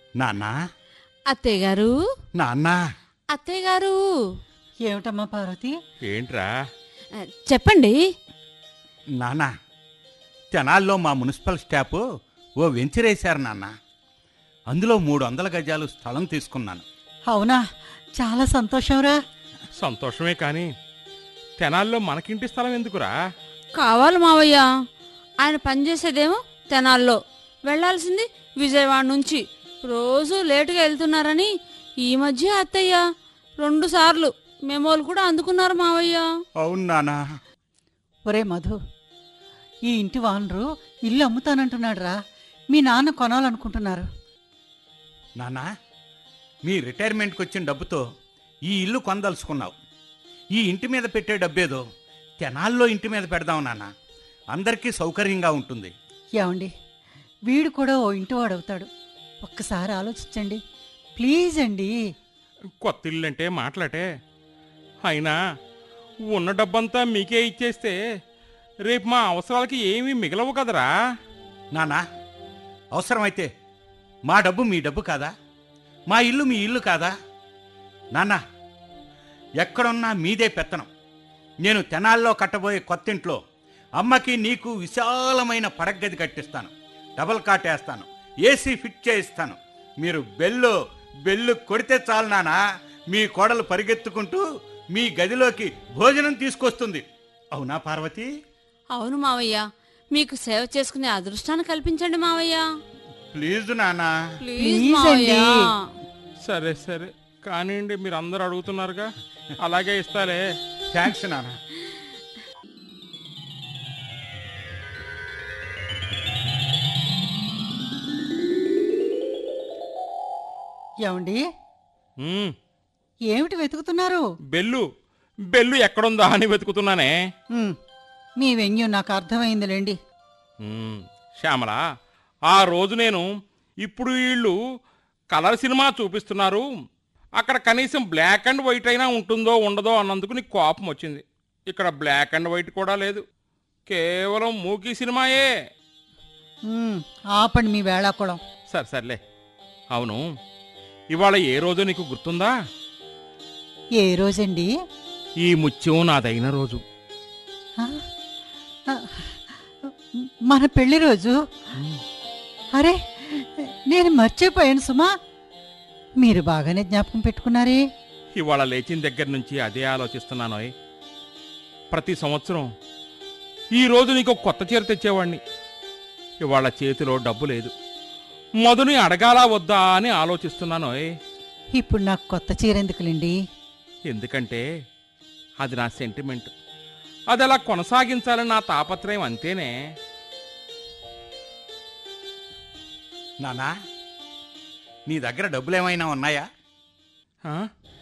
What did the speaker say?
నాన్న అత్తయ్య గారు నాన్న అత్తయ్య గారు ఏమిటమ్మా పార్వతి ఏంట్రా ఆ, చెప్పండి నాన్న తెనాల్లో మా మున్సిపల్ స్టాఫ్ ఓ వెంచరేశారు నాన్న అందులో మూడు వందల గజాలు స్థలం తీసుకున్నాను అవునా చాలా సంతోషంరా సంతోషమే కానీ తెనాల్లో మనకింటి స్థలం ఎందుకురా కావాలి మావయ్య ఆయన పనిచేసేదేమో తెనాల్లో వెళ్ళాల్సింది విజయవాడ నుంచి రోజు లేటుగా వెళ్తున్నారని ఈ మధ్య అత్తయ్య రెండు సార్లు మెమోలు కూడా అందుకున్నారు మావయ్య అవును నాన్న ఒరే మధు ఈ ఇంటి వానరు ఇల్లు అమ్ముతానంటున్నాడు రా మీ నాన్న కొనాలనుకుంటున్నారు నాన్న మీ రిటైర్మెంట్కి వచ్చిన డబ్బుతో ఈ ఇల్లు కొనదలుచుకున్నావు ఈ ఇంటి మీద పెట్టే డబ్బేదో తెనాల్లో ఇంటి మీద పెడదాం నాన్న అందరికీ సౌకర్యంగా ఉంటుంది ఏమండి వీడు కూడా ఓ ఇంటి వాడవుతాడు ఒక్కసారి ఆలోచించండి ప్లీజ్ అండి కొత్త ఇల్లు అంటే మాట్లాటే అయినా ఉన్న డబ్బంతా మీకే ఇచ్చేస్తే రేపు మా అవసరాలకి ఏమీ మిగలవు కదరా నాన్న అవసరమైతే మా డబ్బు మీ డబ్బు కాదా మా ఇల్లు మీ ఇల్లు కాదా నాన్న ఎక్కడున్నా మీదే పెత్తనం నేను తెనాల్లో కట్టబోయే కొత్తింట్లో అమ్మకి నీకు విశాలమైన పడగది కట్టిస్తాను డబల్ కాట్ వేస్తాను ఏసీ ఫిట్ చేయిస్తాను మీరు బెల్లు బెల్లు కొడితే చాలు నానా మీ కోడలు పరిగెత్తుకుంటూ మీ గదిలోకి భోజనం తీసుకొస్తుంది అవునా పార్వతి అవును మావయ్య మీకు సేవ చేసుకునే అదృష్టాన్ని కల్పించండి మావయ్య ప్లీజ్ నానా ప్లీజ్ Please మావయ్య అండి. సరే సరే కానివ్వండి మీరు అందరూ అడుగుతున్నారుగా అలాగే ఇస్తాలే థ్యాంక్స్ నానా ఏమండి ఉమ్, ఏమిటి వెతుకుతున్నారు బెల్లు బెల్లు ఎక్కడుందా అని వెతుకుతున్నానే ఉమ్, మీ వెన్యూ నాకు అర్థమైందిలేండి ఉమ్, శ్యామల ఆ రోజు నేను ఇప్పుడు వీళ్ళు కలర్ సినిమా చూపిస్తున్నారు అక్కడ కనీసం బ్లాక్ అండ్ వైట్ అయినా ఉంటుందో ఉండదో అన్నందుకు నీకు కోపం వచ్చింది ఇక్కడ బ్లాక్ అండ్ వైట్ కూడా లేదు కేవలం మూకీ సినిమాయే ఉమ్, ఆపండి మీ వేళాకుళం సరే సర్లే అవును ఇవాళ ఏ రోజో నీకు గుర్తుందా ఏ రోజండి ఈ ముత్యం నాదైన రోజు ఆ? ఆ, మన పెళ్లి రోజు అరే నేను మర్చిపోయాను సుమా మీరు బాగానే జ్ఞాపకం పెట్టుకున్నారే ఇవాళ లేచిన దగ్గర నుంచి అదే ఆలోచిస్తున్నానోయ్ ప్రతి సంవత్సరం ఈ రోజు నీకు ఒక కొత్త చీర తెచ్చేవాణ్ణి ఇవాళ చేతిలో డబ్బు లేదు మధుని అడగాలా వద్దా అని ఆలోచిస్తున్నానోయ్ ఇప్పుడు నాకు కొత్త చీర ఎందుకులేండి ఎందుకంటే అది నా సెంటిమెంట్ అది అలా కొనసాగించాలని నా తాపత్రయం అంతేనే నానా నీ దగ్గర డబ్బులు ఏమైనా ఉన్నాయా ఆ?